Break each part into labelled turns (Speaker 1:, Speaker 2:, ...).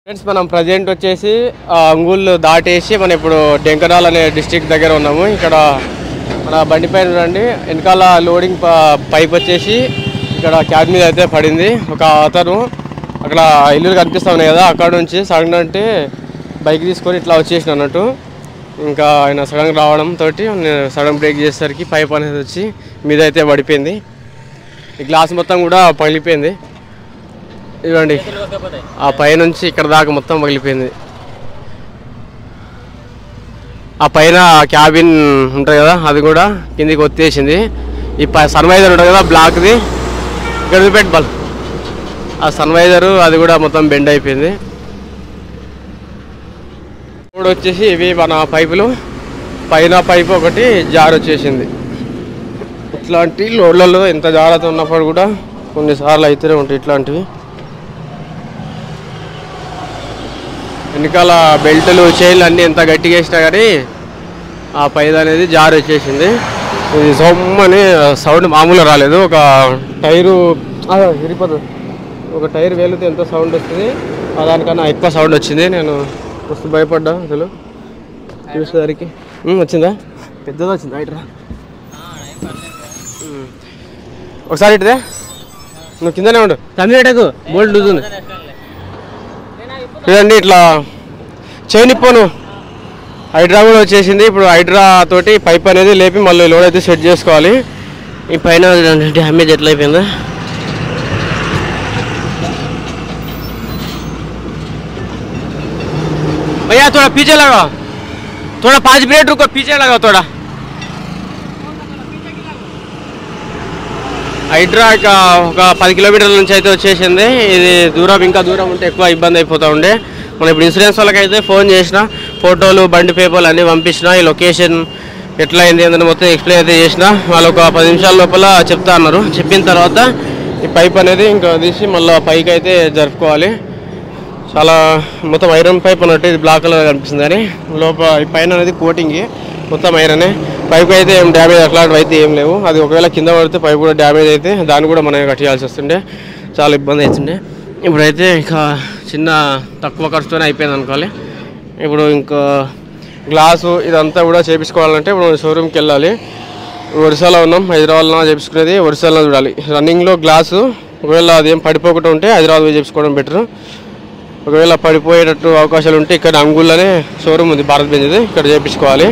Speaker 1: Friends మనం present వచ్చేసి ఆ, అంగుళ్ళు దాటేసి మనం ఇప్పుడు డెంకరాల్ అనే డిస్ట్రిక్ట్ దగ్గర ఉన్నాము ఇక్కడ మన బండి పైన చూడండి వెనకాల లోడింగ్ ప- పైప్ వచ్చేసి ఇక్కడ క్యాబ్ మీద అయితే పడింది ఒక అతను అక్కడ ఇల్లులు కనిపిస్తా ఉన్నాయి కదా అక్కడ నుంచి సడన్ అంటే బైక్ తీసుకొని ఇట్లా వచ్చేసిన అన్నట్టు ఇంకా ఆయన సడన్ రావడం తోటి సడన్ బ్రేక్ చేసేసరికి పైప్ అనేది వచ్చి మీద అయితే పడిపోయింది ఈ గ్లాస్ మొత్తం కూడా పగిలిపోయింది ఇవ్వండి ఆ పైనుంచి ఇక్కడ దాకా మొత్తం పగిలిపోయింది ఆ పైన క్యాబిన్ ఉంటుంది కదా అది కూడా కిందికి ఒత్తేసింది ఈ ప సన్వైజర్ ఉంటుంది కదా బ్లాక్ది ఇక్కడ చూపెట్టు బల్ ఆ సన్వైజరు అది కూడా మొత్తం బెండ్ అయిపోయింది ఇప్పుడు వచ్చేసి ఇవి మన పైపులు పైన పైపు ఒకటి జార్ వచ్చేసింది ఇట్లాంటి లోడ్లలో ఎంత జాగ్రత్త ఉన్నప్పుడు కూడా కొన్నిసార్లు అయితేనే ఉంటాయి ఇట్లాంటివి వెనకాల బెల్టులు చైన్లు అన్నీ ఎంత గట్టిగా వేసినా కానీ ఆ పైద అనేది జారి వచ్చేసింది ఇది సొమ్మని సౌండ్ మామూలుగా రాలేదు ఒక టైరు ఆ, ఇరిపోతుంది ఒక టైర్ వేలితే ఎంత సౌండ్ వస్తుంది ఆ దానికన్నా ఎక్కువ సౌండ్ వచ్చింది నేను మస్తు భయపడ్డా అసలు చూసేసరికి ఉమ్, వచ్చిందా పెద్దదా వచ్చిందా ఇట్రా ఉమ్. ఒకసారి ఇటుదే నువ్వు కిందనే ఉండు తమిళటకు బోల్డ్ లూజ్ ఉంది చూడండి ఇట్లా చేయనిపోను హైడ్రా కూడా వచ్చేసింది ఇప్పుడు హైడ్రా తోటి పైప్ అనేది లేపి మళ్ళీ లోడ్ అయితే సెట్ చేసుకోవాలి ఈ పైన డ్యామేజ్ ఎట్లా అయిపోయిందో भैया थोड़ा पीछे लगाओ थोड़ा पाँच मिनट रुको पीछे लगाओ थोड़ा హైడ్రా ఇక ఒక పది కిలోమీటర్ల నుంచి అయితే వచ్చేసింది ఇది దూరం ఇంకా దూరం ఉంటే ఎక్కువ ఇబ్బంది అయిపోతూ ఉండే మనం ఇప్పుడు ఇన్సూరెన్స్ వాళ్ళకైతే ఫోన్ చేసిన ఫోటోలు బండి పేపర్లు అన్నీ పంపించిన ఈ లొకేషన్ ఎట్లా అయింది అని మొత్తం ఎక్స్ప్లెయిన్ అయితే చేసిన వాళ్ళు ఒక పది నిమిషాల లోపల చెప్తా అన్నారు చెప్పిన తర్వాత ఈ పైప్ అనేది ఇంకా తీసి మళ్ళీ పైకి అయితే జరుపుకోవాలి చాలా మొత్తం ఐరన్ పైప్ అన్నట్టు ఇది బ్లాక్ కలర్ కనిపిస్తుంది కానీ లోపల ఈ పైన అనేది కోటింగ్ మొత్తం ఐరనే పైప్ అయితే ఏం డ్యామేజ్ అట్లాంటివి అయితే ఏం లేవు అది ఒకవేళ కింద పడితే పైప్ కూడా డ్యామేజ్ అయితే దాన్ని కూడా మనం కట్టేయాల్సి వస్తుండే చాలా ఇబ్బంది అవుతుండే ఇప్పుడైతే ఇంకా చిన్న తక్కువ ఖర్చుతోనే అయిపోయింది అనుకోవాలి ఇప్పుడు ఇంకా గ్లాసు ఇదంతా కూడా చేపించుకోవాలంటే ఇప్పుడు షోరూమ్కి వెళ్ళాలి ఒరిస్సాలో ఉన్నాం హైదరాబాద్లో చేపించుకునేది ఒరిస్సాలో చూడాలి రన్నింగ్లో గ్లాసు ఒకవేళ అదేం పడిపోకుండా ఉంటే హైదరాబాద్ పోయి చేపించుకోవడం బెటర్ ఒకవేళ పడిపోయేటట్టు అవకాశాలు ఉంటే ఇక్కడ అంగుల్లోనే షోరూమ్ ఉంది భారత్ బెంజ్ది ఇక్కడ చేయించుకోవాలి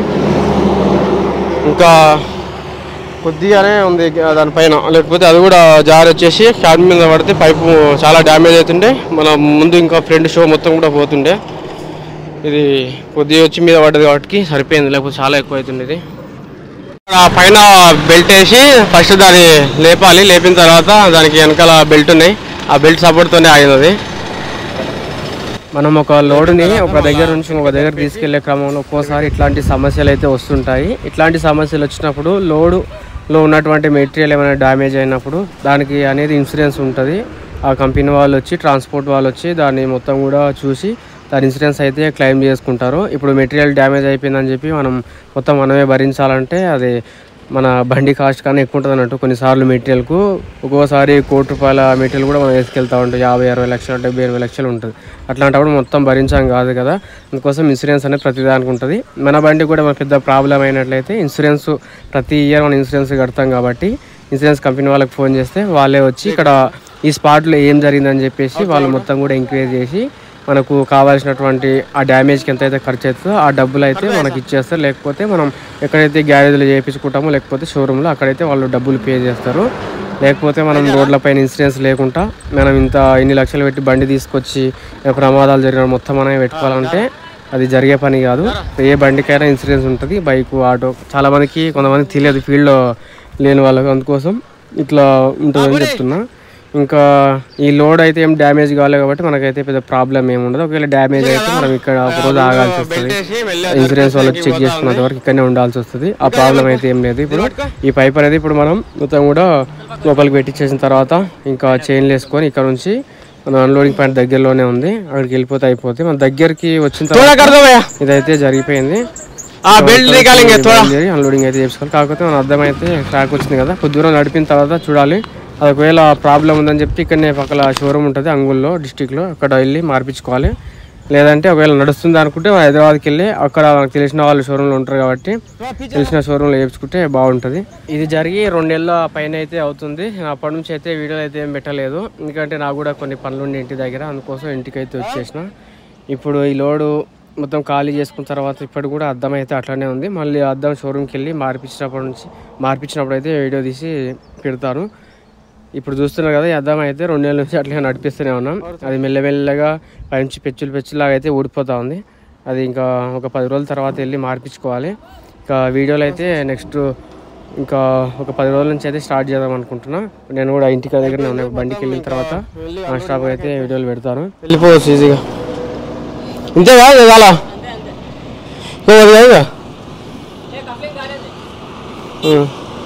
Speaker 1: ఇంకా కొద్దిగానే ఉంది దానిపైన లేకపోతే అది కూడా జారి వచ్చేసి క్యాబ్ మీద పడితే పైపు చాలా డ్యామేజ్ అవుతుండే మన ముందు ఇంకా ఫ్రంట్ షో మొత్తం కూడా పోతుండే ఇది కొద్దిగా వచ్చి మీద పడ్డది కాబట్టి సరిపోయింది లేకపోతే చాలా ఎక్కువ అవుతుంది ఇది ఆ పైన బెల్ట్ వేసి ఫస్ట్ దాన్ని లేపాలి లేపిన తర్వాత దానికి వెనకాల బెల్ట్ ఉన్నాయి ఆ బెల్ట్ సపోర్ట్తోనే ఆగింది అది మనం ఒక లోడ్ని ఒక దగ్గర నుంచి ఒక దగ్గర తీసుకెళ్లే క్రమంలో ఒక్కోసారి ఇట్లాంటి సమస్యలు అయితే వస్తుంటాయి ఇట్లాంటి సమస్యలు వచ్చినప్పుడు లోడులో ఉన్నటువంటి మెటీరియల్ ఏమైనా డ్యామేజ్ అయినప్పుడు దానికి అనేది ఇన్సూరెన్స్ ఉంటుంది ఆ కంపెనీ వాళ్ళు వచ్చి ట్రాన్స్పోర్ట్ వాళ్ళు వచ్చి దాన్ని మొత్తం కూడా చూసి దాని ఇన్సూరెన్స్ అయితే క్లెయిమ్ చేసుకుంటారు ఇప్పుడు మెటీరియల్ డ్యామేజ్ అయిపోయిందని చెప్పి మనం మొత్తం మనమే భరించాలంటే అది మన బండి కాస్ట్ కానీ ఎక్కువ ఉంటుంది అన్నట్టు కొన్నిసార్లు మెటీరియల్కు ఒక్కోసారి కోటి రూపాయల మెటీరియల్ కూడా మనం వేసుకెళ్తా ఉంటాం యాభై అరవై లక్షలు డెబ్బై ఎనభై లక్షలు ఉంటుంది అట్లాంటప్పుడు మొత్తం భరించాం కాదు కదా అందుకోసం ఇన్సూరెన్స్ అనేది ప్రతిదానికి ఉంటుంది మన బండి కూడా మన పెద్ద ప్రాబ్లం అయినట్లయితే ఇన్సూరెన్స్ ప్రతి ఇయర్ మనం ఇన్సూరెన్స్ కడతాం కాబట్టి ఇన్సూరెన్స్ కంపెనీ వాళ్ళకి ఫోన్ చేస్తే వాళ్ళే వచ్చి ఇక్కడ ఈ స్పాట్లో ఏం జరిగిందని చెప్పేసి వాళ్ళు మొత్తం కూడా ఎంక్వైరీ చేసి మనకు కావాల్సినటువంటి ఆ డ్యామేజ్కి ఎంత అయితే ఖర్చు అవుతుందో ఆ డబ్బులు అయితే మనకి ఇచ్చేస్తారు లేకపోతే మనం ఎక్కడైతే గ్యారేజ్లో చేయించుకుంటామో లేకపోతే షోరూంలో అక్కడైతే వాళ్ళు డబ్బులు పే చేస్తారు లేకపోతే మనం రోడ్లపైన ఇన్సూరెన్స్ లేకుండా మనం ఇంత ఇన్ని లక్షలు పెట్టి బండి తీసుకొచ్చి ఏ ప్రమాదాలు జరిగిన మొత్తం మనమే పెట్టుకోవాలంటే అది జరిగే పని కాదు ఏ బండికైనా ఇన్సూరెన్స్ ఉంటుంది బైక్ ఆటో చాలా మందికి కొంతమంది తెలియదు ఫీల్డ్లో లేని వాళ్ళకి అందుకోసం ఇట్లా ఉంటుందని చెప్తున్నా ఇంకా ఈ లోడ్ అయితే ఏం డ్యామేజ్ కాలేదు కాబట్టి మనకైతే పెద్ద ప్రాబ్లం ఏమి ఉండదు ఒకవేళ డ్యామేజ్ అయితే మనం ఇక్కడ ఒక రోజు ఆగాల్సి వస్తుంది ఇన్సూరెన్స్ వాళ్ళు చెక్ చేసుకున్నంత వరకు ఇక్కడనే ఉండాల్సి వస్తుంది ఆ ప్రాబ్లం అయితే ఏం లేదు ఇప్పుడు ఈ పైప్ అనేది ఇప్పుడు మనం మొత్తం కూడా లోపలికి పెట్టించేసిన తర్వాత ఇంకా చైన్లు వేసుకొని ఇక్కడ నుంచి మన అన్లోడింగ్ పాయింట్ దగ్గరలోనే ఉంది అక్కడికి వెళ్ళిపోతే అయిపోతే మన దగ్గరికి వచ్చిన తర్వాత ఇదైతే జరిగిపోయింది అన్లోడింగ్ అయితే చేసుకోవాలి కాకపోతే మన అర్థమైతే ట్రాక్ వచ్చింది కదా కొద్ది దూరం నడిపిన తర్వాత చూడాలి అది ఒకవేళ ప్రాబ్లం ఉందని చెప్పి ఇక్కడనే పక్కల షోరూమ్ ఉంటుంది అంగుల్లో డిస్టిక్లో అక్కడ వెళ్ళి మార్పించుకోవాలి లేదంటే ఒకవేళ నడుస్తుంది అనుకుంటే హైదరాబాద్కి వెళ్ళి అక్కడ మనకు తెలిసిన వాళ్ళు షోరూంలో ఉంటారు కాబట్టి తెలిసిన షోరూంలో వేయించుకుంటే బాగుంటుంది ఇది జరిగి రెండేళ్ళ పైన అయితే అవుతుంది నేను అప్పటి నుంచి అయితే వీడియోలు అయితే ఏం పెట్టలేదు ఎందుకంటే నాకు కూడా కొన్ని పనులు ఉండి ఇంటి దగ్గర అందుకోసం ఇంటికి అయితే వచ్చేసిన ఇప్పుడు ఈ లోడు మొత్తం ఖాళీ చేసుకున్న తర్వాత ఇప్పుడు కూడా అద్దం అయితే అట్లానే ఉంది మళ్ళీ అద్దం షోరూమ్కి వెళ్ళి మార్పించినప్పటి నుంచి మార్పించినప్పుడు అయితే వీడియో తీసి పెడతారు ఇప్పుడు చూస్తున్నారు కదా ఈ అద్దం అయితే రెండు నెలల నుంచి అట్లా నడిపిస్తూనే ఉన్నాం అది మెల్లమెల్లగా పైనుంచి పెచ్చులు పెచ్చులాగా అయితే ఊడిపోతా ఉంది అది ఇంకా ఒక పది రోజుల తర్వాత వెళ్ళి మార్పించుకోవాలి ఇంకా వీడియోలు అయితే నెక్స్ట్ ఇంకా ఒక పది రోజుల నుంచి అయితే స్టార్ట్ చేద్దాం అనుకుంటున్నా నేను కూడా ఇంటికి దగ్గర ఉన్నాయి బండికి వెళ్ళిన తర్వాత మా స్టాప్ అయితే వీడియోలు పెడతాను వెళ్ళిపోవచ్చు ఈజీగా ఇంతే కాదు చాలా అది కాదుగా ఉం.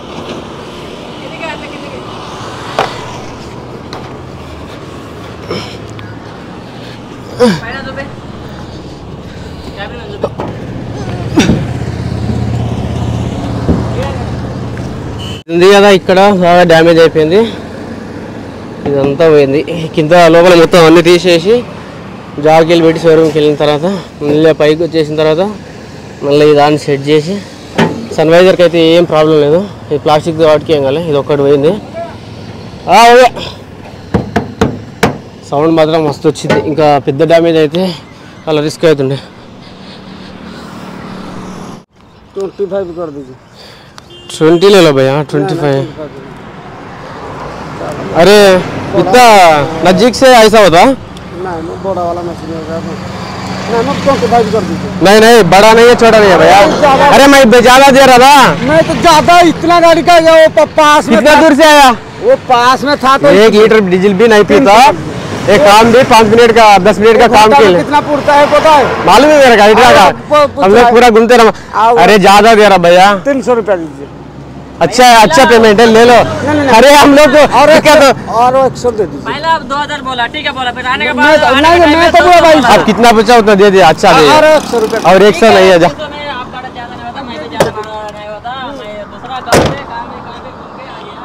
Speaker 1: ఉంది కదా ఇక్కడ బాగా డ్యామేజ్ అయిపోయింది ఇదంతా పోయింది కింద లోపల మొత్తం అన్ని తీసేసి జాకెళ్ళి పెట్టి షోరూమ్కి వెళ్ళిన తర్వాత మళ్ళీ పైకి వచ్చేసిన తర్వాత మళ్ళీ దాన్ని సెట్ చేసి సన్వైజర్కి అయితే ఏం ప్రాబ్లం లేదు ఈ ప్లాస్టిక్ వాటికి ఏం కాలే ఇది ఒక్కటి పోయింది ఆ, ఓకే సౌండ్ మాత్రం మస్తు వచ్చింది ఇంకా పెద్ద డ్యామేజ్ అయితే అలా రిస్క్ అవుతుండే
Speaker 2: ट्वेंटी फाइव कर दीजिए
Speaker 1: ट्वेंटी ले लो भैया ट्वेंटी फाइव अरे इतना नजदीक से ऐसा होता
Speaker 2: नहीं मैं बड़ा वाला मशीन होगा नहीं मैं ट्वेंटी फाइव कर दीजिए
Speaker 1: नहीं नहीं बड़ा नहीं है छोटा नहीं है भैया अरे मैं ज्यादा दे रहा था
Speaker 2: नहीं तो ज्यादा इतना गाड़ी का है, वो प- पास में
Speaker 1: कितना
Speaker 2: था
Speaker 1: दूर से आया
Speaker 2: वो पास में था तो
Speaker 1: एक लीटर डीजल भी नहीं पीता एक काम भी पाँच मिनट का दस मिनट का काम
Speaker 2: घंटा
Speaker 1: के
Speaker 2: में
Speaker 1: लिए
Speaker 2: कितना पुड़ता है पता है
Speaker 1: मालूम है मेरा गाड़ी का
Speaker 2: हाँ, वो- वो
Speaker 1: हम लोग पूरा घूमते रहा
Speaker 2: आओ।
Speaker 1: अरे ज्यादा दे रहा भैया
Speaker 2: तीन सौ रुपया दीजिए
Speaker 1: अच्छा है अच्छा पेमेंट है ले लो
Speaker 2: नहीं, नहीं।
Speaker 1: अरे हम लोग को
Speaker 2: और एक
Speaker 1: क्या तो
Speaker 2: और एक सौ दे दीजिए
Speaker 3: पहले आप दो हजार बोला ठीक है बोला फिर आने के
Speaker 2: मैं
Speaker 3: बाद
Speaker 2: तो-
Speaker 3: आने
Speaker 2: नहीं,
Speaker 3: के
Speaker 2: नहीं,
Speaker 3: time
Speaker 2: मैं
Speaker 3: में
Speaker 2: तो
Speaker 3: दो
Speaker 2: बोला
Speaker 3: सौ
Speaker 2: भाई,
Speaker 3: बोला।
Speaker 1: अब कितना बचा उतना दे दिया अच्छा दे
Speaker 2: और एक सौ रुपया
Speaker 1: और एक सौ नहीं है जा
Speaker 3: तो मैं आपका ज्यादा नहीं होता मैं भी ज्यादा नहीं होता मैं दूसरा गाँव से काम में कहीं भी घूम के आइए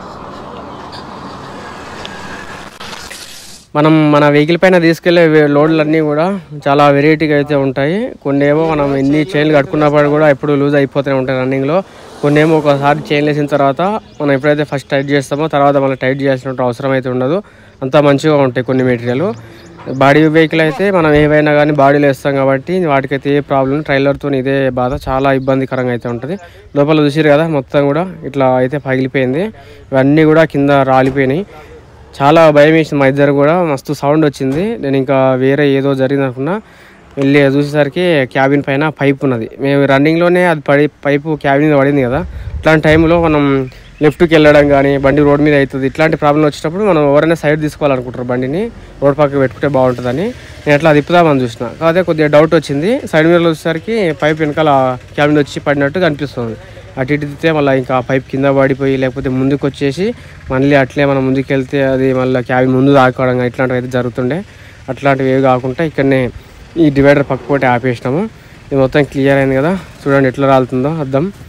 Speaker 1: మనం మన వెహికల్ పైన తీసుకెళ్లే వే- లోడ్లన్నీ కూడా చాలా వెరైటీగా అయితే ఉంటాయి కొన్ని ఏమో మనం ఎన్ని చైన్లు కట్టుకున్నప్పుడు కూడా ఎప్పుడు లూజ్ అయిపోతూనే ఉంటాయి రన్నింగ్లో కొన్ని ఏమో ఒకసారి చైన్ వేసిన తర్వాత మనం ఎప్పుడైతే ఫస్ట్ టైట్ చేస్తామో తర్వాత మళ్ళీ టైట్ చేయాల్సిన అవసరం అయితే ఉండదు అంతా మంచిగా ఉంటాయి కొన్ని మెటీరియల్ బాడీ వెహికల్ అయితే మనం ఏవైనా కానీ బాడీలో వేస్తాం కాబట్టి వాటికైతే ఏ ప్రాబ్లం ట్రైలర్తో ఇదే బాధ చాలా ఇబ్బందికరంగా అయితే ఉంటుంది లోపల చూసిరు కదా మొత్తం కూడా ఇట్లా అయితే పగిలిపోయింది ఇవన్నీ కూడా కింద రాలిపోయినాయి చాలా భయం వేసింది మా ఇద్దరు కూడా మస్తు సౌండ్ వచ్చింది నేను ఇంకా వేరే ఏదో జరిగింది అనుకున్నా వెళ్ళి చూసేసరికి క్యాబిన్ పైన పైప్ ఉన్నది మేము రన్నింగ్లోనే అది పడి పైపు క్యాబిన్ మీద పడింది కదా ఇట్లాంటి టైంలో మనం లెఫ్ట్కి వెళ్ళడం కానీ బండి రోడ్ మీద అవుతుంది ఇట్లాంటి ప్రాబ్లం వచ్చినప్పుడు మనం ఎవరైనా సైడ్ తీసుకోవాలనుకుంటారు బండిని రోడ్ పక్కన పెట్టుకుంటే బాగుంటుందని నేను అట్లా తిప్పుదామని చూసిన కాకపోతే కొద్దిగా డౌట్ వచ్చింది సైడ్ మీద వచ్చేసరికి పైప్ వెనకాల క్యాబిన్ వచ్చి పడినట్టు కనిపిస్తుంది అటు ఇటు తిప్పితే మళ్ళీ ఇంకా పైప్ కింద పడిపోయి లేకపోతే ముందుకు వచ్చేసి మళ్ళీ అట్లే మనం ముందుకు వెళ్తే అది మళ్ళీ క్యాబిన్ ముందు దాకోవడం కానీ ఇట్లాంటివి అయితే జరుగుతుండే అట్లాంటివి ఏవి కాకుండా ఇక్కడనే ఈ డివైడర్ పక్క పోటీ ఆపేసినాము ఇది మొత్తం క్లియర్ అయింది కదా చూడండి ఎట్లా రాలుతుందో అద్దం